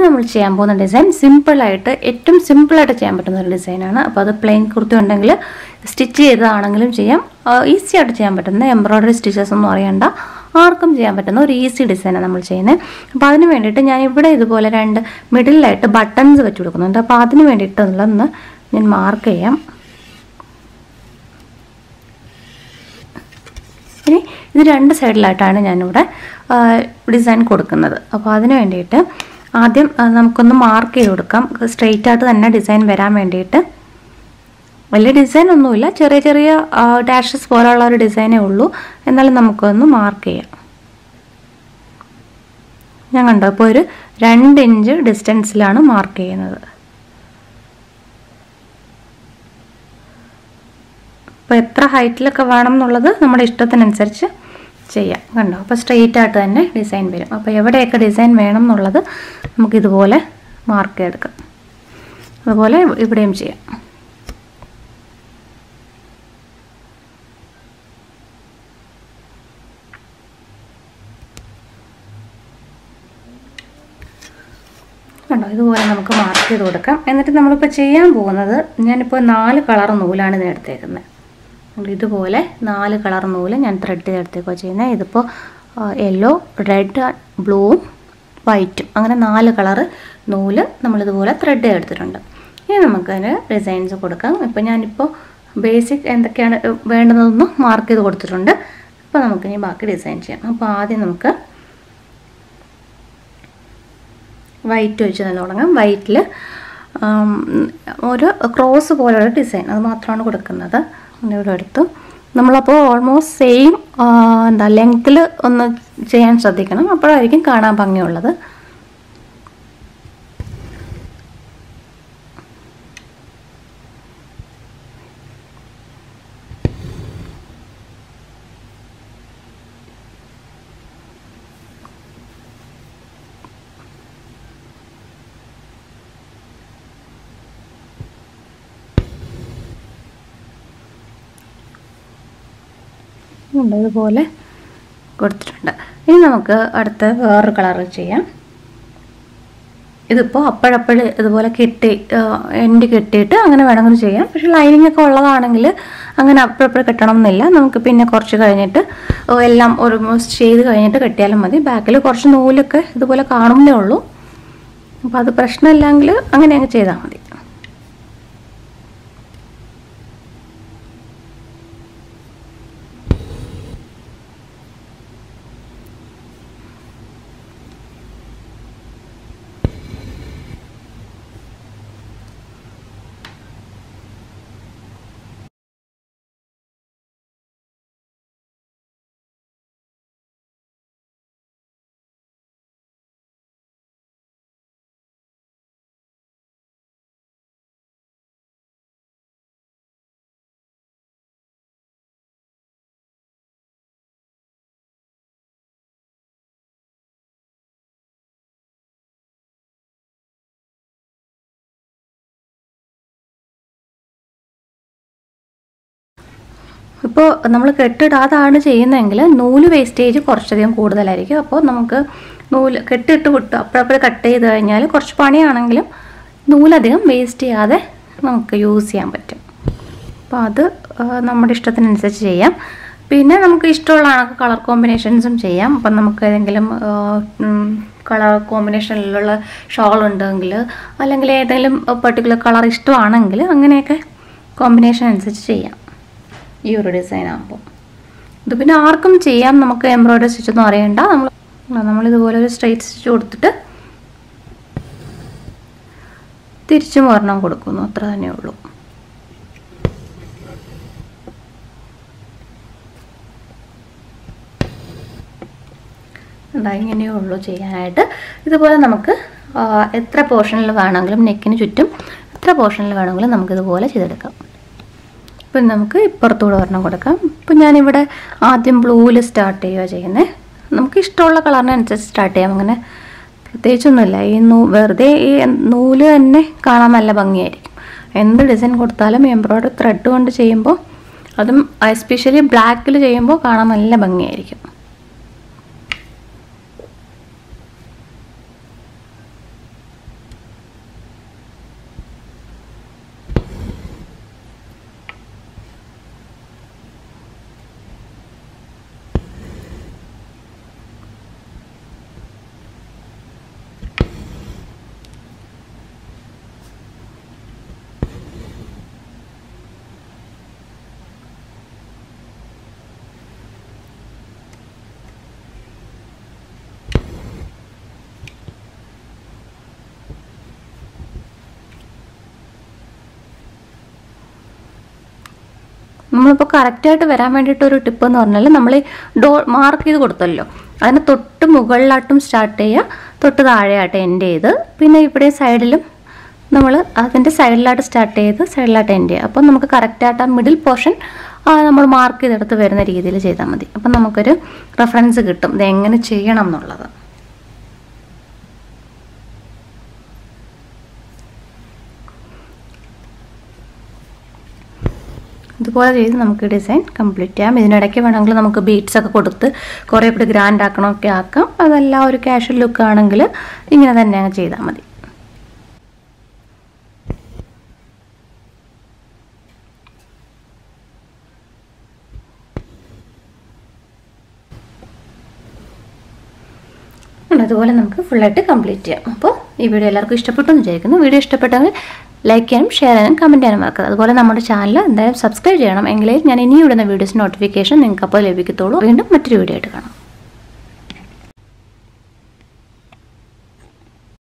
നമ്മൾ ചെയ്യാൻ പോകുന്ന ഡിസൈൻ സിമ്പിളായിട്ട് ഏറ്റവും സിമ്പിളായിട്ട് ചെയ്യാൻ പറ്റുന്ന ഒരു ഡിസൈനാണ് അപ്പോൾ അത് പ്ലെയിൻ കുർത്തി ഉണ്ടെങ്കിൽ സ്റ്റിച്ച് ചെയ്തതാണെങ്കിലും ചെയ്യാം ഈസി ആയിട്ട് ചെയ്യാൻ പറ്റുന്ന എംബ്രോയ്ഡറി സ്റ്റിച്ചസ് ഒന്നും അറിയണ്ട ആർക്കും ചെയ്യാൻ പറ്റുന്ന ഒരു ഈസി ഡിസൈനാണ് നമ്മൾ ചെയ്യുന്നത് അപ്പോൾ അതിന് വേണ്ടിയിട്ട് ഞാൻ ഇവിടെ ഇതുപോലെ രണ്ട് മിഡിലായിട്ട് ബട്ടൺസ് വെച്ച് കൊടുക്കുന്നുണ്ട് അപ്പോൾ അതിന് വേണ്ടിയിട്ടുള്ളതൊന്ന് ഞാൻ മാർക്ക് ചെയ്യാം ഇനി ഇത് രണ്ട് സൈഡിലായിട്ടാണ് ഞാനിവിടെ ഡിസൈൻ കൊടുക്കുന്നത് അപ്പോൾ അതിന് വേണ്ടിയിട്ട് ആദ്യം ആ, നമുക്കൊന്ന് മാർക്ക് ചെയ്ത് കൊടുക്കാം സ്ട്രെയിറ്റ് ആയിട്ട് തന്നെ ഡിസൈൻ വരാൻ വേണ്ടിയിട്ട് വലിയ ഡിസൈൻ ഒന്നുമില്ല ചെറിയ ചെറിയ ഡാഷസ് പോലുള്ള ഒരു ഡിസൈനേ ഉള്ളൂ എന്നാലും നമുക്കൊന്ന് മാർക്ക് ചെയ്യാം ഞാൻ കണ്ടോ ഇപ്പോൾ ഒരു രണ്ട് ഇഞ്ച് ഡിസ്റ്റൻസിലാണ് മാർക്ക് ചെയ്യുന്നത് അപ്പോൾ എത്ര ഹൈറ്റിലൊക്കെ വേണം എന്നുള്ളത് നമ്മുടെ ഇഷ്ടത്തിനനുസരിച്ച് ചെയ്യാം കണ്ടോ അപ്പോൾ സ്ട്രെയിറ്റ് ആയിട്ട് തന്നെ ഡിസൈൻ വരും അപ്പോൾ എവിടെയൊക്കെ ഡിസൈൻ വേണം എന്നുള്ളത് നമുക്കിതുപോലെ മാർക്ക് ചെയ്തെടുക്കാം അതുപോലെ ഇവിടെയും ചെയ്യാം കണ്ടോ ഇതുപോലെ നമുക്ക് മാർക്ക് ചെയ്ത് കൊടുക്കാം എന്നിട്ട് നമ്മളിപ്പോൾ ചെയ്യാൻ പോകുന്നത് ഞാനിപ്പോൾ നാല് കളർ നൂലാണ് ഇത് എടുത്തേക്കുന്നത് അപ്പോൾ ഇതുപോലെ നാല് കളർ നൂല് ഞാൻ ത്രെഡ് ചെയ്തെടുത്തേക്കോ ചെയ്യുന്നത് ഇതിപ്പോൾ യെല്ലോ റെഡ് ബ്ലൂവും വൈറ്റും അങ്ങനെ നാല് കളറ് നൂല് നമ്മളിതുപോലെ ത്രെഡ് ചെയ്തെടുത്തിട്ടുണ്ട് ഇനി നമുക്കതിന് ഡിസൈൻസ് കൊടുക്കാം ഇപ്പോൾ ഞാനിപ്പോൾ ബേസിക് എന്തൊക്കെയാണ് വേണ്ടതെന്ന് മാർക്ക് ചെയ്ത് കൊടുത്തിട്ടുണ്ട് അപ്പോൾ നമുക്കിനി ബാക്കി ഡിസൈൻ ചെയ്യാം അപ്പോൾ ആദ്യം നമുക്ക് വൈറ്റ് വെച്ച് തന്നെ തുടങ്ങാം വൈറ്റിൽ ഒരു ക്രോസ് പോലുള്ള ഡിസൈൻ അത് മാത്രമാണ് കൊടുക്കുന്നത് ഇവിടെ എടുത്തു നമ്മളപ്പോൾ ഓൾമോസ്റ്റ് സെയിം എന്താ ലെങ്ത്തിൽ ഒന്ന് ചെയ്യാൻ ശ്രദ്ധിക്കണം അപ്പോഴായിരിക്കും കാണാൻ ഭംഗിയുള്ളത് ഉണ്ട് ഇതുപോലെ കൊടുത്തിട്ടുണ്ട് ഇനി നമുക്ക് അടുത്ത വേറൊരു കളർ ചെയ്യാം ഇതിപ്പോൾ അപ്പോഴപ്പോഴ് ഇതുപോലെ കെട്ടി എൻഡ് കെട്ടിയിട്ട് അങ്ങനെ വേണമെങ്കിൽ ചെയ്യാം പക്ഷെ ലൈനിങ് ഒക്കെ ഉള്ളതാണെങ്കിൽ അങ്ങനെ അപ്പോഴപ്പോഴും കെട്ടണം എന്നില്ല നമുക്ക് പിന്നെ കുറച്ച് കഴിഞ്ഞിട്ട് എല്ലാം ഓൾമോസ്റ്റ് ചെയ്ത് കഴിഞ്ഞിട്ട് കെട്ടിയാലും മതി ബാക്കിൽ കുറച്ച് നൂലൊക്കെ ഇതുപോലെ കാണുന്നേ ഉള്ളൂ അപ്പോൾ അത് പ്രശ്നമില്ലെങ്കിൽ അങ്ങനെ അങ്ങ് ചെയ്താൽ മതി ഇപ്പോൾ നമ്മൾ കെട്ടിടാതാണ് ചെയ്യുന്നതെങ്കിൽ നൂല് വേസ്റ്റേജ് കുറച്ചധികം കൂടുതലായിരിക്കും അപ്പോൾ നമുക്ക് നൂല് കെട്ടിട്ട് വിട്ടു അപ്പോഴപ്പോഴും കട്ട് ചെയ്ത് കഴിഞ്ഞാൽ കുറച്ച് പണിയാണെങ്കിലും നൂലധികം വേസ്റ്റ് ചെയ്യാതെ നമുക്ക് യൂസ് ചെയ്യാൻ പറ്റും അപ്പോൾ അത് ആ, നമ്മുടെ ഇഷ്ടത്തിനനുസരിച്ച് ചെയ്യാം പിന്നെ നമുക്ക് ഇഷ്ടമുള്ള കളർ കോമ്പിനേഷൻസും ചെയ്യാം അപ്പം നമുക്ക് ഏതെങ്കിലും കളർ കോമ്പിനേഷനിലുള്ള ഷോൾ ഉണ്ടെങ്കിൽ അല്ലെങ്കിൽ ഏതെങ്കിലും പെർട്ടിക്കുലർ കളർ ഇഷ്ടമാണെങ്കിൽ അങ്ങനെയൊക്കെ കോമ്പിനേഷൻ അനുസരിച്ച് ചെയ്യാം ഈ ഒരു ഡിസൈൻ ആകുമ്പോൾ ഇത് പിന്നെ ആർക്കും ചെയ്യാം നമുക്ക് എംബ്രോയ്ഡറി സ്റ്റിച്ച് ഒന്നും അറിയണ്ട നമ്മൾ നമ്മളിതുപോലെ ഒരു സ്ട്രൈറ്റ് സ്റ്റിച്ച് കൊടുത്തിട്ട് തിരിച്ചും ഒരെണ്ണം കൊടുക്കുന്നു അത്ര തന്നെ ഉള്ളൂ എന്താ ഇങ്ങനെയേ ഉള്ളൂ ചെയ്യാനായിട്ട് ഇതുപോലെ നമുക്ക് ആ, എത്ര പോർഷനിൽ വേണമെങ്കിലും നെക്കിന് ചുറ്റും എത്ര പോർഷനിൽ വേണമെങ്കിലും നമുക്കിതുപോലെ ചെയ്തെടുക്കാം ഇപ്പം നമുക്ക് ഇപ്പുറത്തൂടെ ഒരെണ്ണം കൊടുക്കാം ഇപ്പം ഞാനിവിടെ ആദ്യം ബ്ലൂവിൽ സ്റ്റാർട്ട് ചെയ്യുക ചെയ്യുന്നത് നമുക്ക് ഇഷ്ടമുള്ള കളറിനനുസരിച്ച് സ്റ്റാർട്ട് ചെയ്യാം അങ്ങനെ പ്രത്യേകിച്ചൊന്നുമില്ല ഈ നൂ വെറുതെ ഈ നൂല് തന്നെ കാണാൻ നല്ല ഭംഗിയായിരിക്കും എന്ത് ഡിസൈൻ കൊടുത്താലും എംബ്രോയ്ഡറി ത്രെഡ് കൊണ്ട് ചെയ്യുമ്പോൾ അതും എസ്പെഷ്യലി ബ്ലാക്കിൽ ചെയ്യുമ്പോൾ കാണാൻ നല്ല ഭംഗിയായിരിക്കും നമ്മളിപ്പോൾ കറക്റ്റായിട്ട് വരാൻ വേണ്ടിയിട്ട് ഒരു ടിപ്പ് എന്ന് പറഞ്ഞാൽ നമ്മൾ ഈ ഡോ മാർക്ക് ചെയ്ത് കൊടുത്തല്ലോ അതിന് തൊട്ട് മുകളിലായിട്ടും സ്റ്റാർട്ട് ചെയ്യുക തൊട്ട് താഴെയായിട്ട് എൻഡ് ചെയ്ത് പിന്നെ ഇവിടെ സൈഡിലും നമ്മൾ അതിൻ്റെ സൈഡിലായിട്ട് സ്റ്റാർട്ട് ചെയ്ത് സൈഡിലായിട്ട് എൻഡ് ചെയ്യുക അപ്പം നമുക്ക് കറക്റ്റായിട്ട് ആ മിഡിൽ പോർഷൻ നമ്മൾ മാർക്ക് ചെയ്തെടുത്ത് വരുന്ന രീതിയിൽ ചെയ്താൽ മതി അപ്പം നമുക്കൊരു റെഫറൻസ് കിട്ടും ഇത് എങ്ങനെ ചെയ്യണം എന്നുള്ളത് ഇതുപോലെ ചെയ്ത് നമുക്ക് ഡിസൈൻ കംപ്ലീറ്റ് ചെയ്യാം ഇതിനിടയ്ക്ക് വേണമെങ്കിൽ നമുക്ക് ബീഡ്സ് ഒക്കെ കൊടുത്ത് കുറേ കൂടി ഗ്രാൻഡ് ആക്കണമൊക്കെ ആക്കാം അതല്ല ഒരു കാഷ്വൽ ലുക്ക് ആണെങ്കിൽ ഇങ്ങനെ തന്നെ അങ്ങ് ചെയ്താൽ മതി അതുപോലെ നമുക്ക് ഫുള്ളായിട്ട് കംപ്ലീറ്റ് ചെയ്യാം അപ്പോൾ ഈ വീഡിയോ എല്ലാവർക്കും ഇഷ്ടപ്പെട്ടു എന്ന് വിചാരിക്കുന്നു വീഡിയോ ഇഷ്ടപ്പെട്ടെങ്കിൽ ലൈക്ക് ചെയ്യാനും ഷെയർ ചെയ്യാനും കമൻറ്റ് ചെയ്യാനും മറക്കരുത് അതുപോലെ നമ്മുടെ ചാനൽ എന്തായാലും സബ്സ്ക്രൈബ് ചെയ്യണം എങ്കിലേ ഞാൻ ഇനി ഇടുന്ന വീഡിയോസ് നോട്ടിഫിക്കേഷൻ നിങ്ങൾക്ക് അപ്പോൾ ലഭിക്കത്തുള്ളൂ വീണ്ടും മറ്റൊരു വീഡിയോ ആയിട്ട് കാണാം